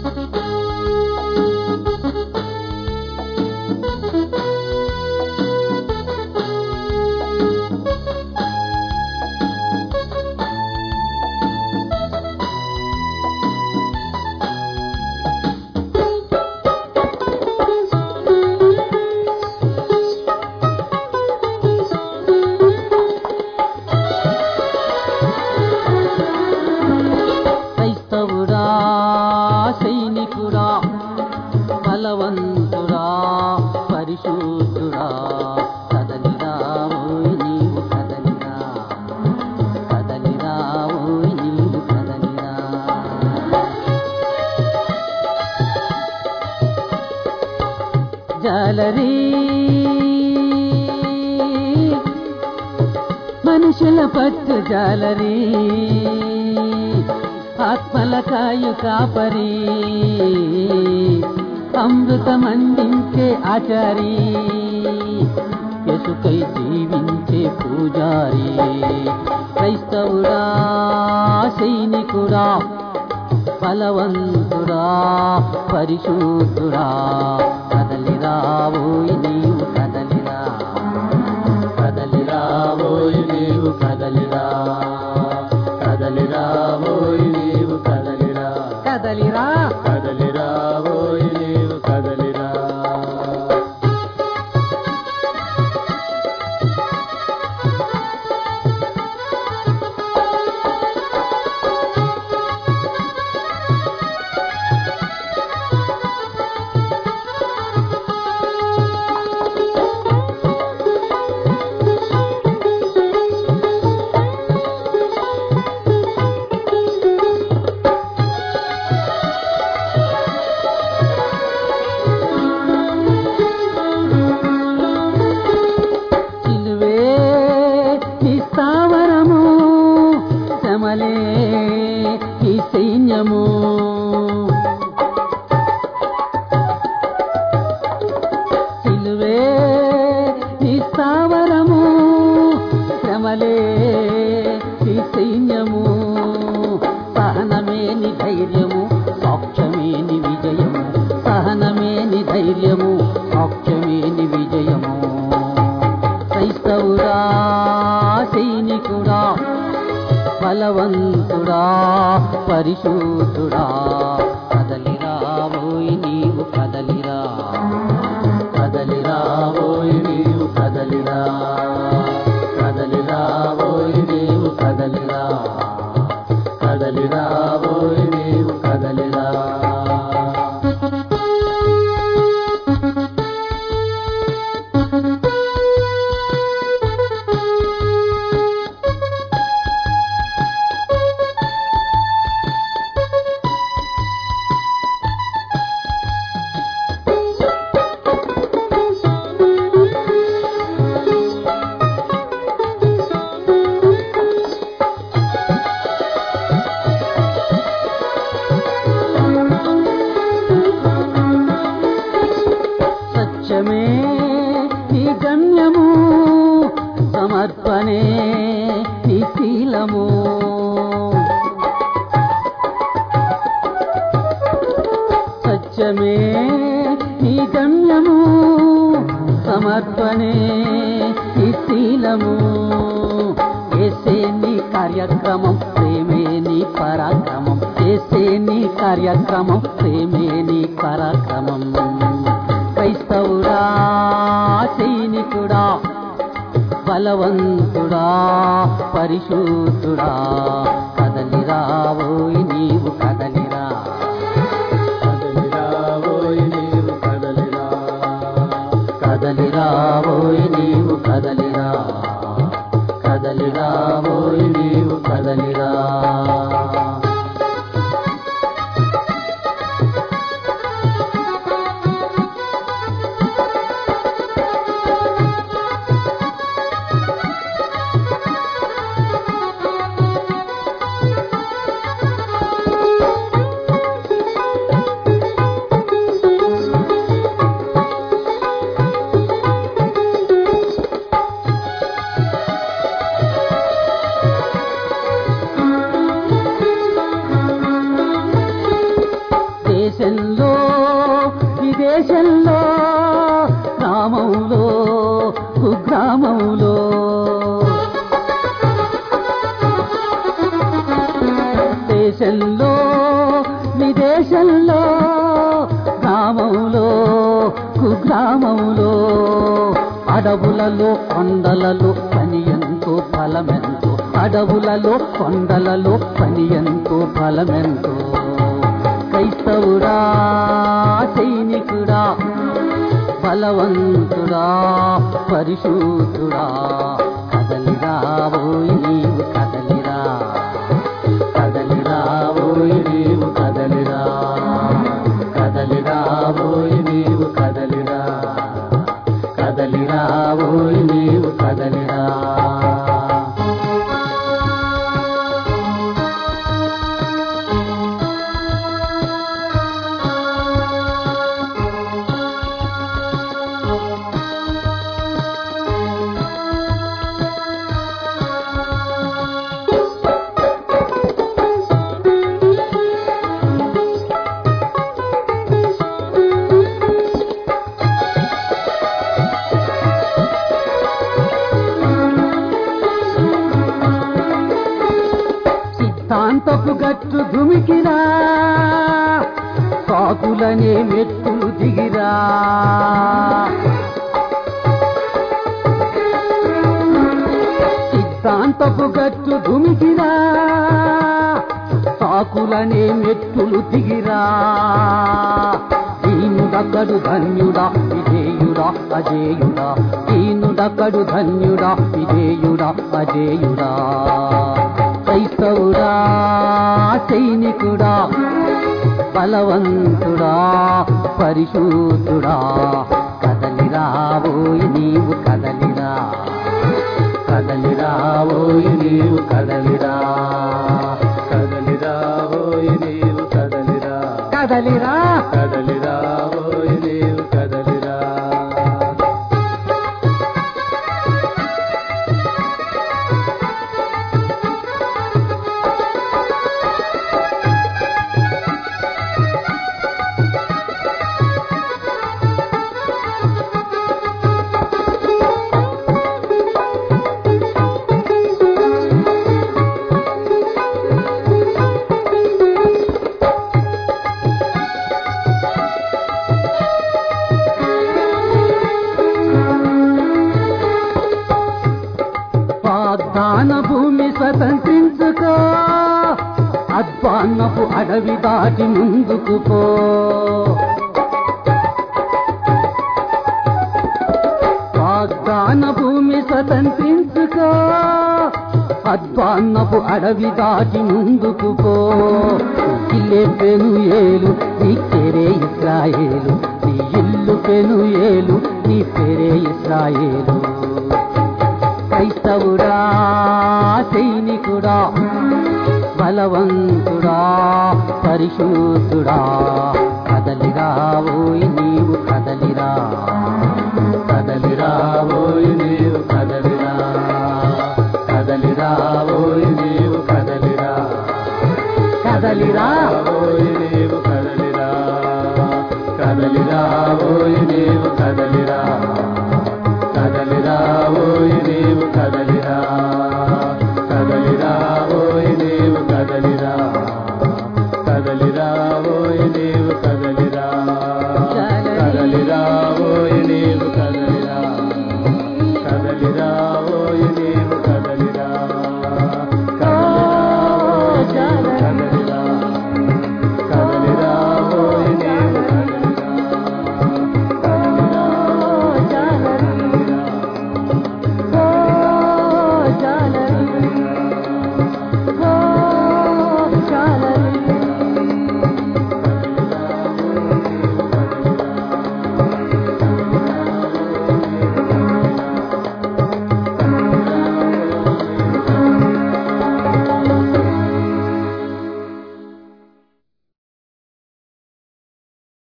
క్రైస్తవుడా సైనికుడా బలవంతుడా పరిశుద్ధుడా కదలిరా ఓయ్ నీవు కదలిరా కదలిరా ఓయ్ నీవు కదలిరా జాలరీ మనుషుల పట్టు జాలరీ ఆత్మల కాయు కాపరి అమృతమందించే ఆచారి ఎసుకై జీవించే పూజారి క్రైస్తవుడా సైనికుడా బలవంతుడా పరిశుద్ధుడా కదలిరా ఓయ్ నీవు కదలిరా కదలిరా ఓయ్ నీవు కదలిరా కదలిరా ఓయ్ నీవు కదలిరా కదలిరా కదలిరా ఓయ్ నీవు కదలిరా సిలువే ఈ స్థావరము శమలే ఈ సైన్యము సిలువే ఈ స్థావరము శ్రమలే ఈ సైన్యము సహనమేని ధైర్యము సాక్ష్యమేని విజయము సహనమేని ధైర్యము సాక్ష్యమేని విజయము క్రైస్తవుడా సైనికుడా బలవంతుడా పరిశుద్ధుడా కదలిరా ఓయ్ నీవు కదలిరా కదలిరా ఓయ్ నీవు కదలిరా కదలిరా ఓయ్ నీవు కదలిరా కదలిరా ఓయ్ నీవు కదలిరా సత్యమే నీ గమ్యము సమర్పణే నీ శీలము సత్యమే నీ గమ్యము సమర్పణే నీ శీలము చేసే నీ కార్యక్రమం ప్రేమే నీ పరాక్రమం చేసే నీ కార్యక్రమం ప్రేమే నీ పరాక్రమం క్రైస్తవుడా సైనికుడా బలవంతుడా పరిశుద్ధుడా కదలిరా ఓయ్ నీవు కదలిరా కదలిరా ఓయ్ నీవు కదలిరా కదలిరా ఓయ్ నీవు కదలిరా కదలిరా ఓయ్ నీవు కదలిరా దేశంలో విదేశంలో గ్రామంలో కుగ్రామంలో దేశంలో విదేశంలో గ్రామంలో కుగ్రామంలో అడవులలో కొండలలో పని ఎంతో ఫలమెంతో అడవులలో కొండలలో పని ఎంతో ఫలమెంతో క్రైస్తవుడా సైనికుడా బలవంతుడా పరిశుద్ధుడా కదలిరా ఓయ్ నీవు కదలిరా కదలిరా ఓయ్ నీవు కదలిరా కదలిరా ఓయ్ నీవు కదలిరా కదలిరా ఓయ్ నీవు కదలిరా సిద్ధాంతపు గట్టు దుమికిరా కాకులనే మెట్టులు దిగిరా సిద్ధాంతపు గట్టు దుమికిరా కాకులనే మెట్టులు దిగిరా ఈనుడక్కడు ధన్యుడా విజేయుడా అజేయుడా ఈనుడక్కడు ధన్యుడా విజేయుడా అజేయుడా క్రైస్తవుడా సైనికుడా బలవంతుడా పరిశుద్ధుడా కదలిరా ఓయ్ నీవు కదలిరా కదలిరా ఓయ్ నీవు కదలిరా కదలిరా ఓయ్ నీవు కదలిరా కదలిరా కదలిరా ఓయ్ నీవు కదలిరా వాగ్దాన భూమి స్వతంత్రించుకో అధ్వాన్నపు అడవి దాటి ముందుకు పో వాగ్దాన భూమి స్వతంత్రించుకో అధ్వాన్నపు అడవి దాటి ముందుకు పో ఇల్లే పెను ఏలు నీ పేరే ఇస్రాయేలు నీ ఇల్లు పెను ఏలు నీ పేరే ఇస్రాయేలు క్రైస్తవుడా సైనికుడా బలవంతుడా పరిశుద్ధుడా కదలిరా ఓయ్ నీవు కదలిరా కదలిరా ఓయ్ నీవు కదలిరా కదలిరా ఓయ్ నీవు కదలిరా కదలిరా ఓయ్ నీవు కదలిరా కదలిరా ఓయ్ నీవు కదలిరా